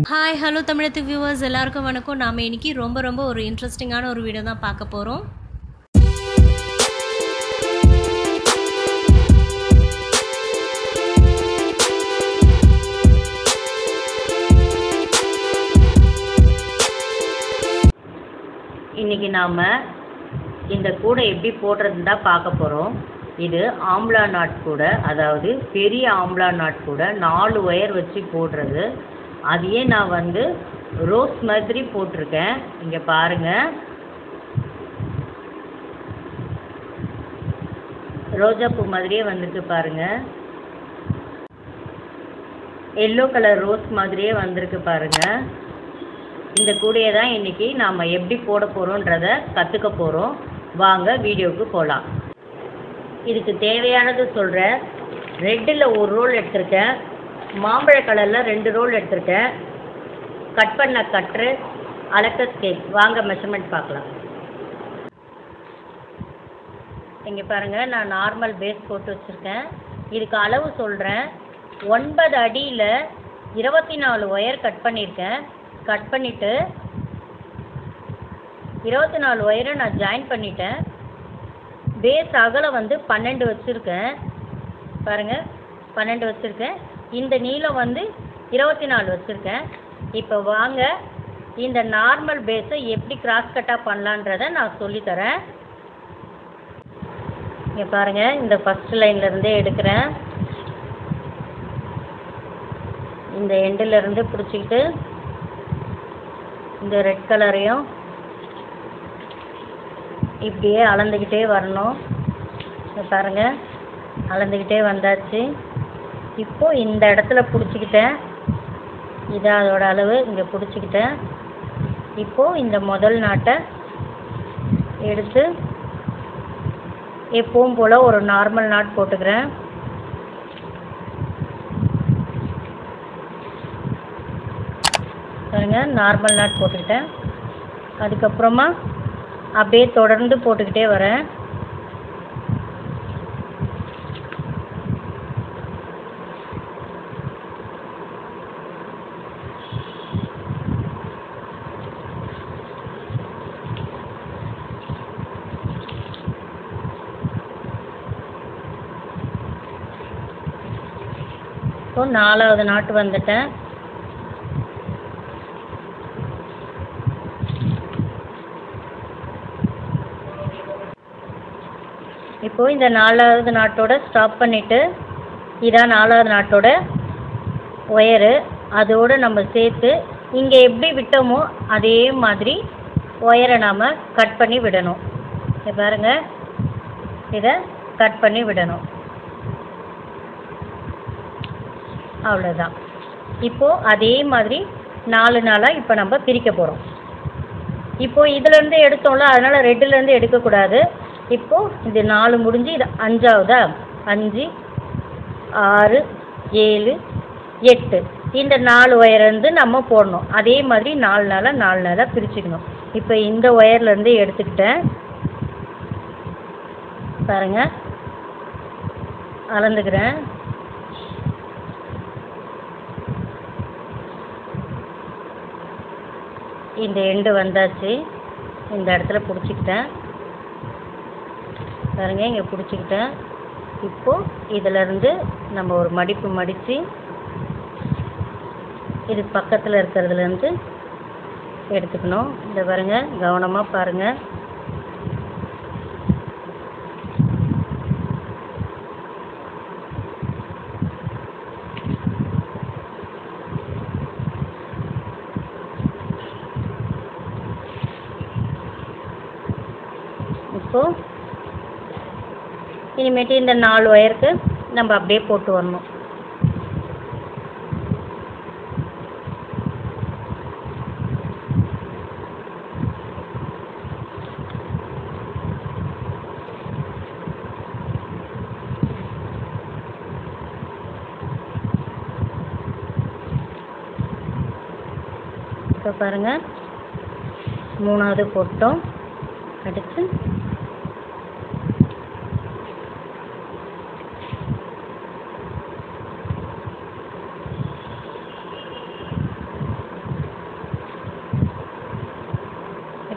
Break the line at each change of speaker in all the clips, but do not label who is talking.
hi hello தமிழத்து viewers எல்லாருக்கும் வணக்கம் நாம் இன்னைக்கு ரொம்ப ரொம்ப ஒரு இன்ட்ரெஸ்டிங்கான ஒரு வீடியோ தான் பார்க்க போகிறோம்
இன்னைக்கு நாம் இந்த கூடை எப்படி போடுறதுன்னு தான் பார்க்க போகிறோம் இது ஆம்லா நாட் கூடை அதாவது பெரிய ஆம்லா நாட் கூடை நாலு ஒயர் வச்சு போடுறது அதையே நான் வந்து ரோஸ் மாதிரி போட்டிருக்கேன் இங்கே பாருங்கள் ரோஜா பூ மாதிரியே வந்திருக்கு பாருங்கள் எல்லோ கலர் ரோஸ் மாதிரியே வந்திருக்கு பாருங்கள் இந்த கூடையை தான் இன்றைக்கி நாம் எப்படி போட போகிறோன்றத கற்றுக்க போகிறோம் வாங்க வீடியோவுக்கு போகலாம் இதுக்கு தேவையானது சொல்கிறேன் ரெட்டில் ஒரு ரோல் எடுத்திருக்கேன் மாம்பழ கலரில் ரெண்டு ரோல் எடுத்திருக்கேன் கட் பண்ண கட்ரு அலக்க ஸ்கேல் வாங்க மெஷர்மெண்ட் பார்க்கலாம் இங்கே பாருங்கள் நான் நார்மல் பேஸ் போட்டு வச்சுருக்கேன் இதுக்கு அளவு சொல்கிறேன் ஒன்பது அடியில் இருபத்தி நாலு ஒயர் கட் பண்ணியிருக்கேன் கட் பண்ணிவிட்டு இருபத்தி நாலு ஒயரை நான் ஜாயின் பண்ணிட்டேன் பேஸ் அகலம் வந்து பன்னெண்டு வச்சுருக்கேன் பாருங்கள் பன்னெண்டு வச்சுருக்கேன் இந்த நீளம் வந்து இருபத்தி நாலு வச்சுருக்கேன் இப்போ வாங்க இந்த நார்மல் பேஸை எப்படி கிராஸ் கட்டாக பண்ணலான்றதை நான் சொல்லித்தரேன் இங்கே பாருங்கள் இந்த ஃபஸ்ட் லைன்லேருந்தே எடுக்கிறேன் இந்த எண்டிலேருந்து பிடிச்சிக்கிட்டு இந்த ரெட் கலரையும் இப்படியே அளந்துக்கிட்டே வரணும் இங்க பாருங்கள் அளந்துக்கிட்டே வந்தாச்சு இப்போது இந்த இடத்துல பிடிச்சிக்கிட்டேன் இது அதோட அளவு இங்கே பிடிச்சிக்கிட்டேன் இப்போது இந்த முதல் நாட்டை எடுத்து எப்பவும் போல் ஒரு நார்மல் நாட் போட்டுக்கிறேன் பாருங்க நார்மல் நாட் போட்டுக்கிட்டேன் அதுக்கப்புறமா அப்படியே தொடர்ந்து போட்டுக்கிட்டே வரேன் இப்போ நாலாவது நாட்டு வந்துட்டேன் இப்போ இந்த நாலாவது நாட்டோட ஸ்டாப் பண்ணிவிட்டு இதான் நாலாவது நாட்டோட ஒயரு அதோடு நம்ம சேர்த்து இங்கே எப்படி விட்டோமோ அதே மாதிரி ஒயரை நாம் கட் பண்ணி விடணும் இங்க பாருங்க இதை கட் பண்ணி விடணும் அவ்வளோதான் இப்போது அதே மாதிரி நாலு நாளாக இப்போ நம்ம பிரிக்க போகிறோம் இப்போது இதுலேருந்து எடுத்தோம்ல அதனால் ரெட்டுலேருந்து எடுக்கக்கூடாது இப்போது இது நாலு முடிஞ்சு இது அஞ்சாவதா அஞ்சு ஆறு ஏழு எட்டு இந்த நாலு ஒயர் வந்து நம்ம போடணும் அதே மாதிரி நாலு நாளாக நாலு நாளாக பிரிச்சுக்கணும் இப்போ இந்த ஒயர்லேருந்து எடுத்துக்கிட்டேன் பாருங்க அளந்துக்கிறேன் இந்த எண்டு வந்தாச்சு இந்த இடத்துல பிடிச்சிக்கிட்டேன் பாருங்க இங்கே பிடிச்சிக்கிட்டேன் இப்போது இதிலேருந்து நம்ம ஒரு மடிப்பு மடித்து இது பக்கத்தில் இருக்கிறதுலேருந்து எடுத்துக்கணும் இந்த பாருங்க கவனமாக பாருங்கள் இப்போது இனிமேட்டு இந்த நாலு ஒயருக்கு நம்ம அப்படியே போட்டு வரணும் இப்போ பாருங்கள் மூணாவது போட்டோம் அடுத்து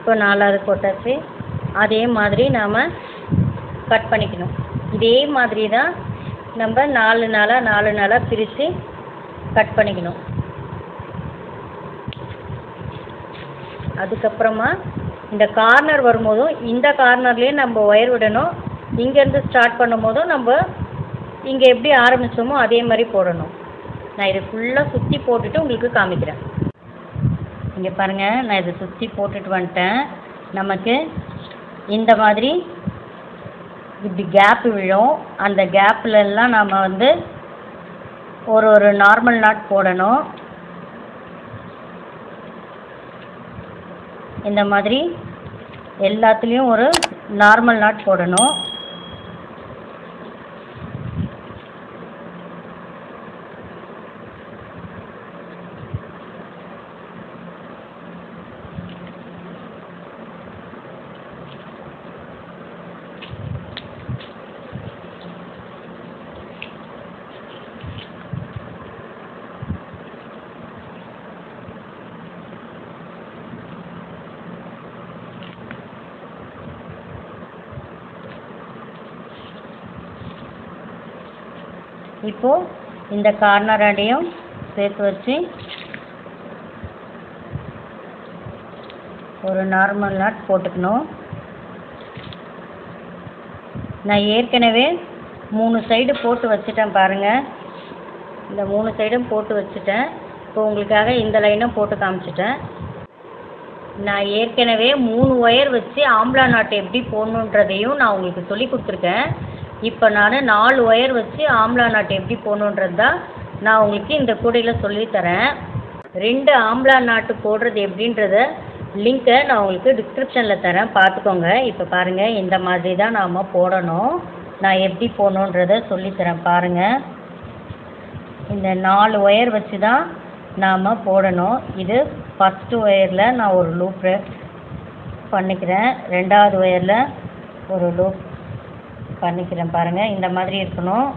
இப்போ நாலாவது போட்டாச்சு அதே மாதிரி நாம் கட் பண்ணிக்கணும் இதே மாதிரி தான் நம்ம நாலு நாளாக நாலு நாளாக பிரித்து கட் பண்ணிக்கணும் அதுக்கப்புறமா இந்த கார்னர் வரும்போதும் இந்த கார்னர்லேயே நம்ம ஒயர் விடணும் இங்கேருந்து ஸ்டார்ட் பண்ணும்போதும் நம்ம இங்கே எப்படி ஆரம்பித்தோமோ அதே மாதிரி போடணும் நான் இதை ஃபுல்லாக சுற்றி போட்டுட்டு உங்களுக்கு காமிக்கிறேன் இங்கே பாருங்கள் நான் இதை சுற்றி போட்டுட்டு வந்துட்டேன் நமக்கு இந்த மாதிரி இப்படி கேப் விழும் அந்த கேப்ல எல்லாம் நாம் வந்து ஒரு ஒரு நார்மல் நாட் போடணும் இந்த மாதிரி எல்லாத்துலேயும் ஒரு நார்மல் நாட் போடணும் இப்போ இந்த கார்னர் அடையும் சேர்த்து வச்சு ஒரு நார்மல் நாட் போட்டுக்கணும் நான் ஏற்கனவே மூணு சைடு போட்டு வச்சுட்டேன் பாருங்கள் இந்த மூணு சைடும் போட்டு வச்சுட்டேன் இப்போ உங்களுக்காக இந்த லைனும் போட்டு காமிச்சிட்டேன் நான் ஏற்கனவே மூணு ஒயர் வச்சு ஆம்லா நாட்டை எப்படி போடணுன்றதையும் நான் உங்களுக்கு சொல்லி கொடுத்துருக்கேன் இப்போ நான் நாலு ஒயர் வச்சு ஆம்லா நாட்டை எப்படி போடணுன்றது தான் நான் உங்களுக்கு இந்த கூடையில் சொல்லித்தரேன் ரெண்டு ஆம்லா நாட்டு போடுறது எப்படின்றத லிங்க்கை நான் உங்களுக்கு டிஸ்கிரிப்ஷனில் தரேன் பார்த்துக்கோங்க இப்போ பாருங்கள் இந்த மாதிரி தான் நாம் போடணும் நான் எப்படி போடணுன்றத சொல்லித்தரேன் பாருங்கள் இந்த நாலு ஒயர் வச்சு தான் நாம் போடணும் இது ஃபஸ்ட்டு ஒயரில் நான் ஒரு லூப் பண்ணிக்கிறேன் ரெண்டாவது ஒயரில் ஒரு லூப் பண்ணிக்கிறேன் பாருங்கள் இந்த மாதிரி இருக்கணும்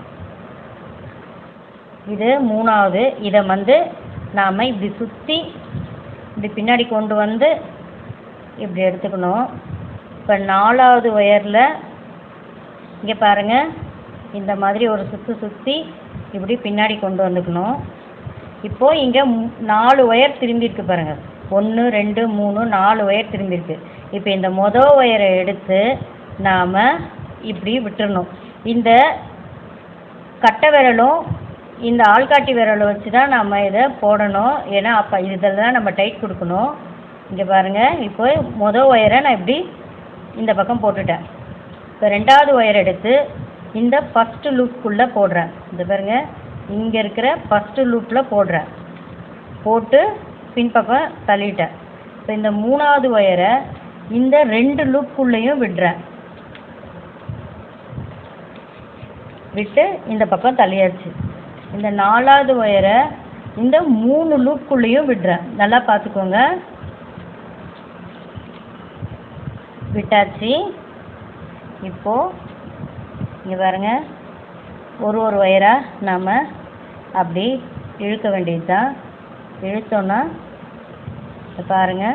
இது மூணாவது இதை வந்து நாம் இப்படி சுற்றி இப்படி பின்னாடி கொண்டு வந்து இப்படி எடுத்துக்கணும் இப்போ நாலாவது ஒயரில் இங்கே பாருங்கள் இந்த மாதிரி ஒரு சுற்று சுற்றி இப்படி பின்னாடி கொண்டு வந்துக்கணும் இப்போது இங்கே நாலு ஒயர் திரும்பியிருக்கு பாருங்கள் ஒன்று ரெண்டு மூணு நாலு ஒயர் திரும்பியிருக்கு இப்போ இந்த மொதல் ஒயரை எடுத்து நாம் இப்படி விட்டுறணும் இந்த கட்டை விரலும் இந்த ஆள்காட்டி விரலை வச்சு தான் நம்ம இதை போடணும் ஏன்னா அப்போ இதில் தான் நம்ம டைட் கொடுக்கணும் இங்கே பாருங்கள் இப்போ மொதல் ஒயரை நான் இப்படி இந்த பக்கம் போட்டுட்டேன் இப்போ ரெண்டாவது ஒயர் எடுத்து இந்த ஃபஸ்ட்டு லூப்புக்குள்ளே போடுறேன் இந்த பாருங்க இங்கே இருக்கிற ஃபஸ்ட்டு லூப்பில் போடுறேன் போட்டு பின்பக்கம் தள்ளிட்டேன் இப்போ இந்த மூணாவது ஒயரை இந்த ரெண்டு லூப்புக்குள்ளேயும் விடுறேன் விட்டு இந்த பக்கம் தள்ளியாச்சு இந்த நாலாவது ஒயரை இந்த மூணு லூப்புக்குள்ளேயும் விடுறேன் நல்லா பார்த்துக்கோங்க விட்டாச்சு இப்போது இங்கே பாருங்க ஒரு ஒரு ஒயராக நாம் அப்படி இழுக்க வேண்டியது தான் இழுத்தோன்னா இதை பாருங்க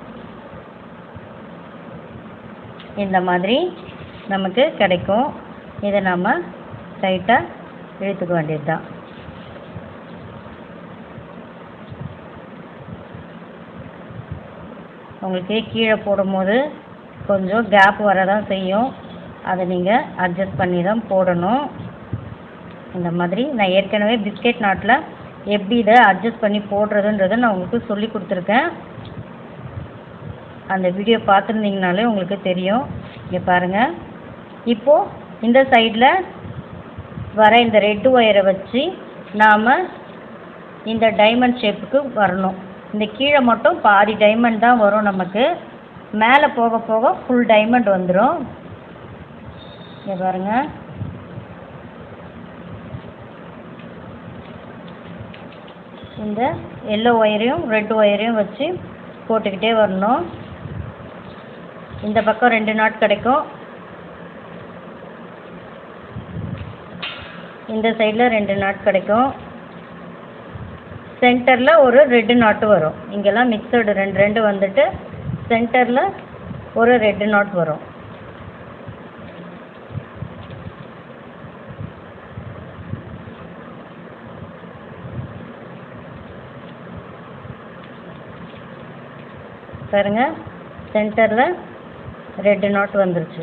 இந்த மாதிரி நமக்கு கிடைக்கும் இதை நம்ம டைட்டாக இழுத்துக்க வேண்டியது தான் உங்களுக்கு கீழே போடும்போது கொஞ்சம் கேப் வர தான் செய்யும் அதை நீங்கள் அட்ஜஸ்ட் பண்ணி தான் போடணும் இந்த மாதிரி நான் ஏற்கனவே பிஸ்கெட் நாட்டில் எப்படி இதை அட்ஜஸ்ட் பண்ணி போடுறதுன்றதை நான் உங்களுக்கு சொல்லி கொடுத்துருக்கேன் அந்த வீடியோ பார்த்துருந்தீங்கனாலே உங்களுக்கு தெரியும் இங்கே பாருங்கள் இப்போது இந்த சைடில் வர இந்த ரெட்டு ஒயரை வச்சு நாம் இந்த டைமண்ட் ஷேப்புக்கு வரணும் இந்த கீழே மட்டும் பாதி டைமண்ட் தான் வரும் நமக்கு மேலே போக போக ஃபுல் டைமண்ட் வந்துடும் இங்கே பாருங்க இந்த எல்லோ ஒயரையும் ரெட் ஒயரையும் வச்சு போட்டுக்கிட்டே வரணும் இந்த பக்கம் ரெண்டு நாட் கிடைக்கும் இந்த சைடில் ரெண்டு நாட் கிடைக்கும் சென்டரில் ஒரு ரெட்டு நாட்டு வரும் இங்கெல்லாம் மிக்சடு ரெண்டு ரெண்டு வந்துட்டு சென்டரில் ஒரு ரெட் நாட் வரும் பாருங்க சென்டரில் ரெட் நாட் வந்துருச்சு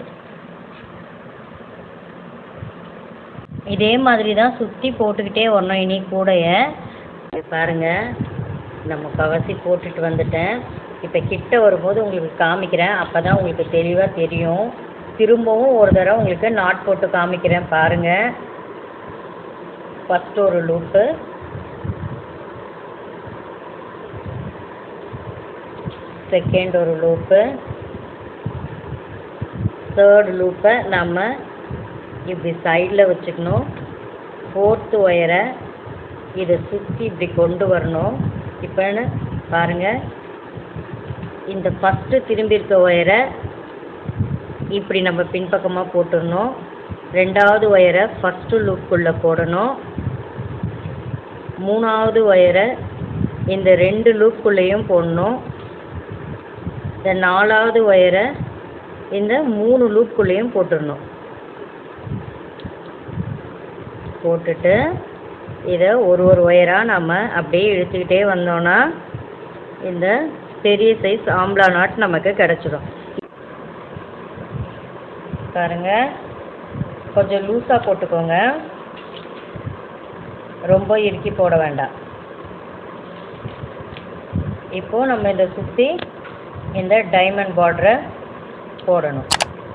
இதே மாதிரி தான் சுற்றி போட்டுக்கிட்டே வரணும் இனி கூடைய இது பாருங்க நம்ம கவசி போட்டுட்டு வந்துட்டேன் இப்போ கிட்ட வரும்போது உங்களுக்கு காமிக்கிறேன் அப்போ தான் உங்களுக்கு தெளிவாக தெரியும் திரும்பவும் ஒரு தடவை உங்களுக்கு நாட் போட்டு காமிக்கிறேன் பாருங்க ஃபஸ்ட் ஒரு லூப்பு செகண்ட் ஒரு லூப்பு தேர்ட் லூப்பை நம்ம இப்படி சைடில் வச்சுக்கணும் ஃபோர்த்து ஒயரை இதை சுற்றி இப்படி கொண்டு வரணும் இப்போன்னு பாருங்கள் இந்த ஃபஸ்ட்டு திரும்பி இருக்க ஒயரை இப்படி நம்ம பின்பக்கமாக போட்டுடணும் ரெண்டாவது ஒயரை ஃபஸ்ட்டு லூப்புக்குள்ளே போடணும் மூணாவது ஒயரை இந்த ரெண்டு லூப்புக்குள்ளேயும் போடணும் இந்த நாலாவது ஒயரை இந்த மூணு லூப்புக்குள்ளேயும் போட்டுடணும் போட்டுட்டு இதை ஒரு ஒரு ஒயராக நம்ம அப்படியே இழுத்துக்கிட்டே வந்தோன்னா இந்த பெரிய சைஸ் ஆம்லா நாட் நமக்கு கிடச்சிடும் பாருங்க கொஞ்சம் லூஸாக போட்டுக்கோங்க ரொம்ப இறுக்கி போட வேண்டாம் இப்போது நம்ம இதை சுற்றி இந்த டைமண்ட் பார்டரை போடணும்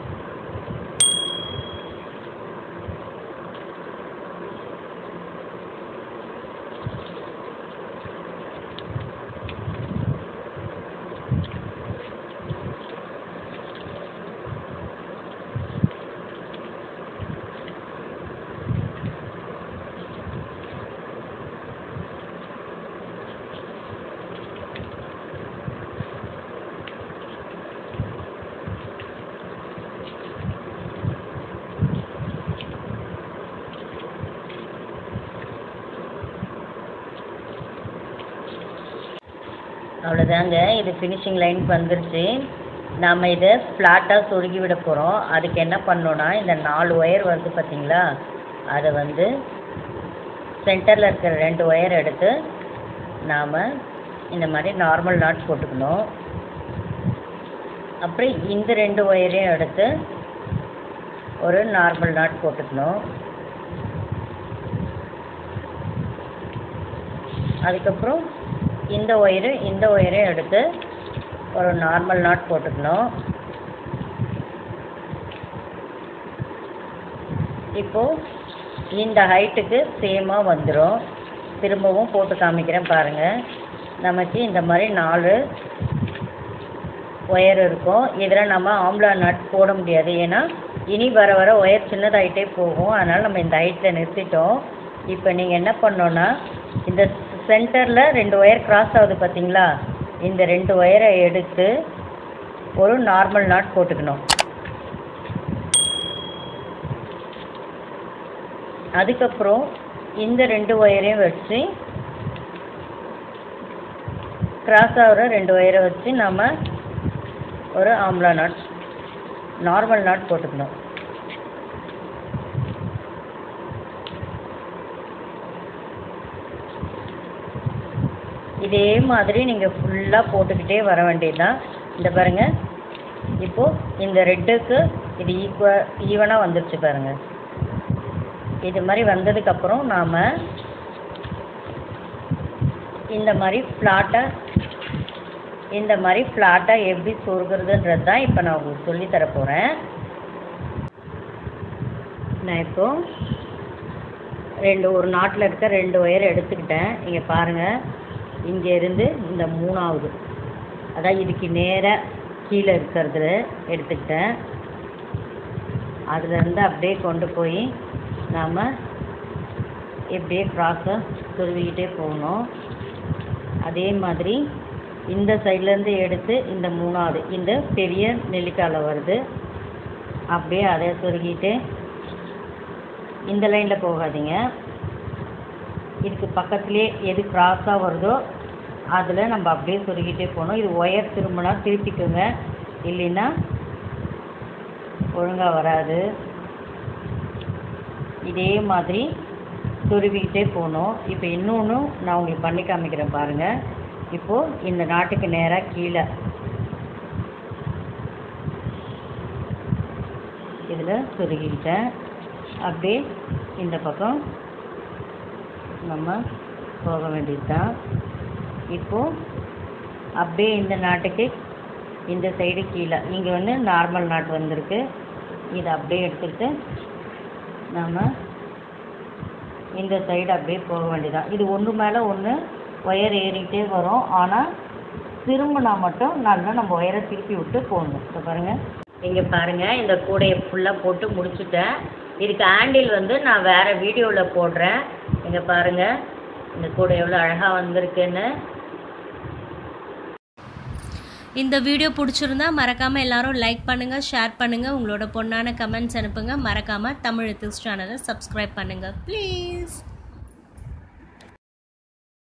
அவ்வளோதாங்க இது ஃபினிஷிங் லைனுக்கு வந்துருச்சு நாம் இதை ஃப்ளாட்டாக சொருகி விட போகிறோம் அதுக்கு என்ன பண்ணோன்னா இந்த நாலு ஒயர் வருது பார்த்தீங்களா அதை வந்து சென்டரில் இருக்கிற ரெண்டு ஒயர் எடுத்து நாம் இந்த மாதிரி நார்மல் நாட் போட்டுக்கணும் அப்புறம் இந்த ரெண்டு ஒயரையும் எடுத்து ஒரு நார்மல் நாட் போட்டுக்கணும் அதுக்கப்புறம் இந்த ஒயரு இந்த ஒயரையும் எடுத்து ஒரு நார்மல் நாட் போட்டுக்கணும் இப்போது இந்த ஹைட்டுக்கு சேமாக வந்துடும் திரும்பவும் போட்டு காமிக்கிறேன் பாருங்கள் நமக்கு இந்த மாதிரி நாலு ஒயர் இருக்கும் இதில் நம்ம ஆம்லா நட் போட முடியாது ஏன்னா இனி வர வர ஒயர் சின்னதாகிட்டே போகும் அதனால் நம்ம இந்த ஹைட்டில் நிறுத்திட்டோம் இப்போ நீங்கள் என்ன பண்ணோன்னா இந்த சென்டரில் ரெண்டு ஒயர் கிராஸ் ஆகுது பார்த்தீங்களா இந்த ரெண்டு ஒயரை எடுத்து ஒரு நார்மல் நாட் போட்டுக்கணும் அதுக்கப்புறம் இந்த ரெண்டு ஒயரையும் வச்சு கிராஸ் ஆகிற ரெண்டு ஒயரை வச்சு நம்ம ஒரு ஆம்லா நாட் நார்மல் நாட் போட்டுக்கணும் இதே மாதிரி நீங்கள் ஃபுல்லாக போட்டுக்கிட்டே வர வேண்டியதுதான் இந்த பாருங்கள் இப்போது இந்த ரெட்டுக்கு இது ஈக்குவ ஈவனாக வந்துருச்சு பாருங்கள் இது மாதிரி வந்ததுக்கப்புறம் நாம் இந்த மாதிரி ஃப்ளாட்டாக இந்த மாதிரி ஃப்ளாட்டாக எப்படி சொருகிறதுன்றது தான் இப்போ நான் உங்களுக்கு சொல்லித் தர போகிறேன் நான் இப்போ ரெண்டு ஒரு நாட்டில் இருக்க ரெண்டு ஒயர் எடுத்துக்கிட்டேன் இங்கே பாருங்கள் இங்கே இருந்து இந்த மூணாவது அதான் இதுக்கு நேராக கீழே இருக்கிறது எடுத்துக்கிட்டேன் அதுலேருந்து அப்படியே கொண்டு போய் நாம் இப்படியே க்ராஸை சொருவிக்கிட்டே போகணும் அதே மாதிரி இந்த சைட்லேருந்து எடுத்து இந்த மூணாவது இந்த பெரிய நெல்லிக்காயில் வருது அப்படியே அதை சொருகிட்டு இந்த லைனில் போகாதீங்க இதுக்கு பக்கத்துலேயே எது க்ராஸாக வருதோ அதில் நம்ம அப்படியே சொருகிட்டே போகணும் இது ஒயர் திரும்பினா திருப்பிக்குங்க இல்லைன்னா ஒழுங்காக வராது இதே மாதிரி துருவிக்கிட்டே போகணும் இப்போ இன்னொன்று நான் உங்களுக்கு பண்ணி காமிக்கிறேன் பாருங்கள் இப்போது இந்த நாட்டுக்கு நேராக கீழே இதில் சொருகிக்கிட்டேன் அப்படியே இந்த பக்கம் நம்ம போக வேண்டியது தான் இப்போது அப்படியே இந்த நாட்டுக்கு இந்த சைடு கீழே இங்கே வந்து நார்மல் நாட்டு வந்திருக்கு இதை அப்படியே எடுத்துக்கிட்டு நம்ம இந்த சைடு அப்படியே போக வேண்டியதான் இது ஒன்று மேலே ஒன்று ஒயர் ஏறிக்கிட்டே வரும் ஆனால் திரும்பினா மட்டும் நல்லா நம்ம ஒயரை திருப்பி விட்டு போடணும் இப்போ பாருங்கள் இங்கே பாருங்கள் இந்த கூடையை ஃபுல்லாக போட்டு முடிச்சுட்டேன் இதுக்கு ஹேண்டில் வந்து நான் வேறு வீடியோவில் போடுறேன் இங்கே பாருங்கள் இந்த கூடை எவ்வளோ அழகாக வந்திருக்குன்னு
இந்த வீடியோ பிடிச்சிருந்தா மறக்காமல் எல்லாரும் லைக் பண்ணுங்கள் ஷேர் பண்ணுங்கள் உங்களோட பொண்ணான கமெண்ட்ஸ் அனுப்புங்க மறக்காமல் தமிழ் எத்திக்ஸ் சேனலை சப்ஸ்கிரைப் பண்ணுங்கள் ப்ளீஸ்